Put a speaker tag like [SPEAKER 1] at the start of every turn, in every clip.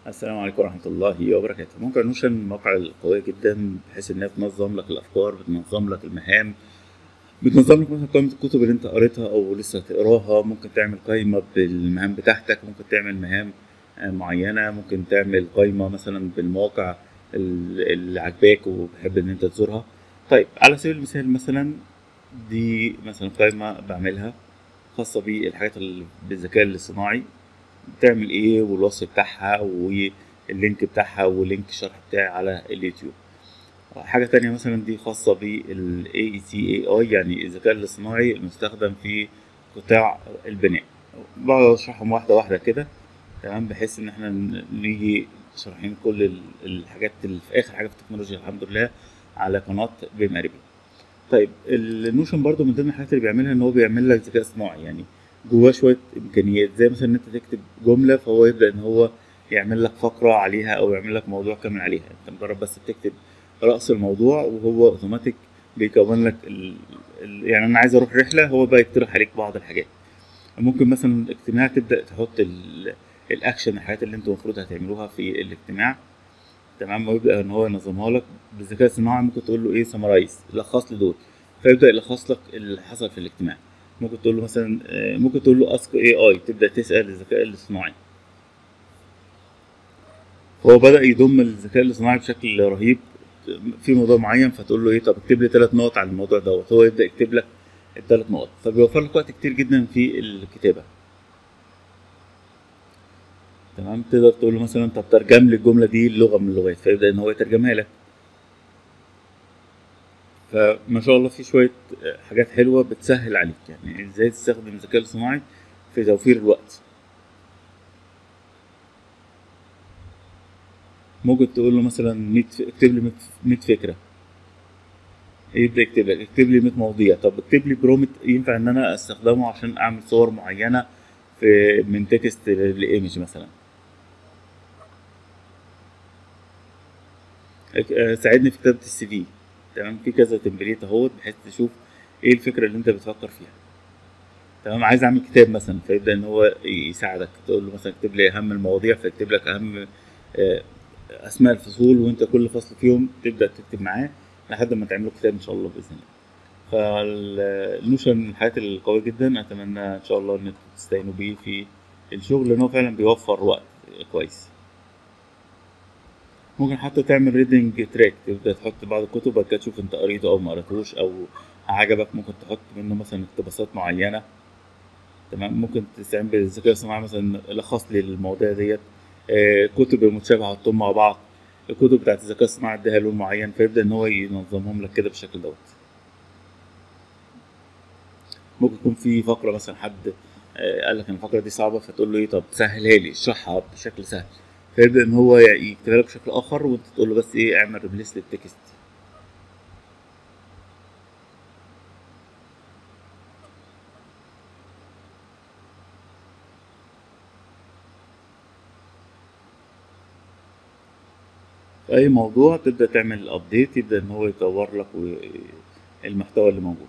[SPEAKER 1] السلام عليكم ورحمة الله وبركاته موقع نوشن موقع قوي جدا بحيث انها بتنظم لك الافكار بتنظم لك المهام بتنظم لك مثلا قائمة الكتب اللي انت قريتها او لسه هتقراها ممكن تعمل قائمة بالمهام بتاعتك ممكن تعمل مهام آه، معينة ممكن تعمل قائمة مثلا بالمواقع ال- اللي عجباك وبتحب ان انت تزورها طيب على سبيل المثال مثلا دي مثلا قائمة بعملها خاصة بالحاجات اللي بالذكاء الاصطناعي بتعمل ايه والوصف بتاعها واللينك بتاعها واللينك الشرح بتاعي على اليوتيوب حاجة تانية مثلا دي خاصة بال AECAI يعني الذكاء الاصطناعي المستخدم في قطاع البناء بقعد اشرحهم واحدة واحدة كده تمام بحيث ان احنا ن- نيجي شارحين كل ال- الحاجات اللي في اخر حاجة في التكنولوجيا الحمد لله على قناة بيم اربي طيب النوشن برضو من ضمن الحاجات اللي بيعملها ان هو بيعمل لك ذكاء اصطناعي يعني جواه شويه امكانيات زي مثلا ان انت تكتب جمله فهو يبدا ان هو يعمل لك فقره عليها او يعمل لك موضوع كامل عليها انت مجرد بس بتكتب راس الموضوع وهو اوتوماتيك بيكون لك ال... ال... يعني انا عايز اروح رحله هو بقى يقترح عليك بعض الحاجات ممكن مثلا اجتماع تبدا تحط ال... الاكشن الحاجات اللي انتوا المفروض هتعملوها في الاجتماع تمام ويبدا ان هو ينظمها لك بالذكاء الصناعي ممكن تقول له ايه سمرايز لخص لي دول فيبدا يلخص لك اللي حصل في الاجتماع ممكن تقول له مثلا آه، ممكن تقول له اسك اي اي تبدا تسال الذكاء الاصطناعي هو بدا يضم الذكاء الاصطناعي بشكل رهيب في موضوع معين فتقول له ايه طب اكتب لي ثلاث نقط على الموضوع دوت هو يبدا يكتب لك الثلاث نقط فبيوفر لك وقت كتير جدا في الكتابه تمام تقدر تقول له مثلا طب ترجم لي الجمله دي لغه من اللغات فيبدا ان هو يترجمها لك فما شاء الله في شويه حاجات حلوه بتسهل عليك يعني ازاي تستخدم الذكاء الاصطناعي في توفير الوقت ممكن تقول له مثلا 100 ف- اكتب لي 100 فكره يبدا يكتب لك اكتب لي 100 مواضيع طب اكتب لي برومت ينفع ان انا استخدمه عشان اعمل صور معينه في من تكست لايمج مثلا اك- آه، ساعدني في كتابه السي في تمام في كذا تمبليت اهوت بحيث تشوف ايه الفكره اللي انت بتفكر فيها تمام عايز اعمل كتاب مثلا فيبدا ان هو يساعدك تقول له مثلا اكتب لي اهم المواضيع فيكتب لك اهم آه، اسماء الفصول وانت كل فصل فيهم تبدا تكتب معاه لحد ما تعملوا كتاب ان شاء الله باذن الله فالنوشن من الحاجات القوية جدا اتمنى ان شاء الله ان انتوا تستعينوا بيه في الشغل لان هو فعلا بيوفر وقت كويس ممكن حتى تعمل ريدنج تراك تبدا تحط بعض الكتب بعد كده تشوف انت قريته او ما قريتهوش او عجبك ممكن تحط منه مثلا اقتباسات معينه تمام ممكن تستعين بالذكاء الصناعي مثلا لخص لي المواضيع ديت آه، كتب المتشابهه حطهم مع بعض الكتب بتاعت الذكاء الصناعي اديها لون معين فيبدا ان هو ينظمهم لك كده بالشكل دوت ممكن يكون في فقره مثلا حد آه، قال لك ان الفقره دي صعبه فتقول له ايه طب سهلها لي اشرحها بشكل سهل فيبدا ان هو يكتبها لك بشكل اخر وانت تقول له بس ايه اعمل ريبليس للتكست في اي موضوع تبدا تعمل ابديت يبدا ان هو يطور لك و- المحتوى اللي موجود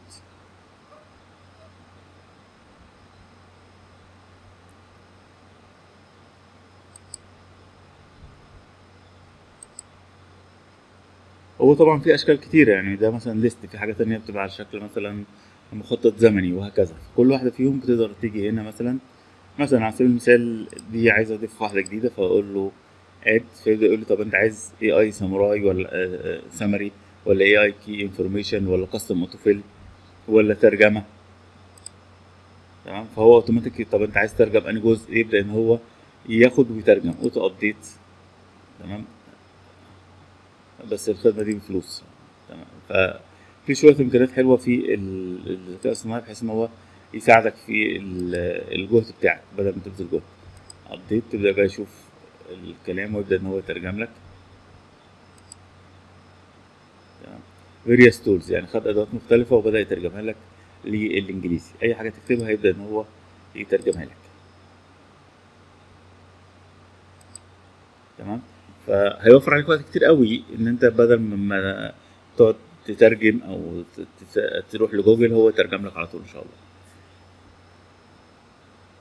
[SPEAKER 1] هو طبعا في اشكال كتيره يعني ده مثلا ليست في حاجه تانية بتبقى على شكل مثلا مخطط زمني وهكذا كل واحده فيهم بتقدر تيجي هنا مثلا مثلا على سبيل المثال دي عايز اضيف واحده جديده فاقول له اد فيبدا يقول لي طب انت عايز اي اي ساموراي ولا سامري ولا اي اي كي انفورميشن ولا كاستم اوتوفيل ولا ترجمه تمام فهو اوتوماتيك طب انت عايز ترجم انهي جزء يبدا ان هو ياخد ويترجم اوتو ابديت تمام بس الخدمه دي بفلوس تمام ففي شويه امكانيات حلوه في ال- الذكاء الصناعي بحيث ان هو يساعدك في ال- الجهد بتاعك بدل ما تبذل جهد ابديت تبدا بقى يشوف الكلام ويبدا ان هو يترجم لك تمام فيريوس تولز يعني خد ادوات مختلفه وبدا يترجمها لك للانجليزي اي حاجه تكتبها هيبدا ان هو يترجمها لك تمام فهيوفر عليك وقت كتير قوي ان انت بدل ما تقعد تترجم او ت- ت- تروح لجوجل هو يترجم لك على طول ان شاء الله